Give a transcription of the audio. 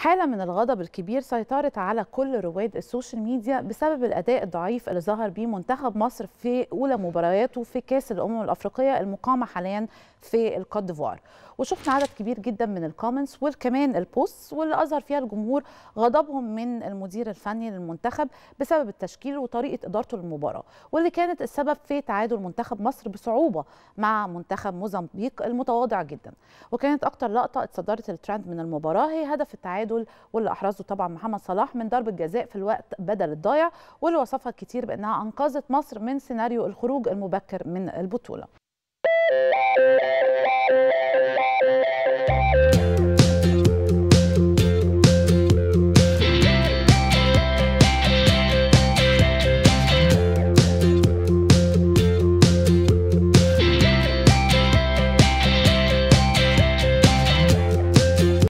حالة من الغضب الكبير سيطرت على كل رواد السوشيال ميديا بسبب الأداء الضعيف اللي ظهر بيه منتخب مصر في أولى مبارياته في كأس الأمم الأفريقية المقامة حاليا في الكوت ديفوار وشفنا عدد كبير جدا من الكومنتس وكمان البوست واللي أظهر فيها الجمهور غضبهم من المدير الفني للمنتخب بسبب التشكيل وطريقة إدارته للمباراة واللي كانت السبب في تعادل منتخب مصر بصعوبة مع منتخب موزمبيق المتواضع جدا وكانت أكتر لقطة اتصدرت الترند من المباراة هي هدف التعادل واللي أحرزه طبعا محمد صلاح من ضربة جزاء في الوقت بدل الضايع واللي وصفها كتير بأنها أنقذت مصر من سيناريو الخروج المبكر من البطولة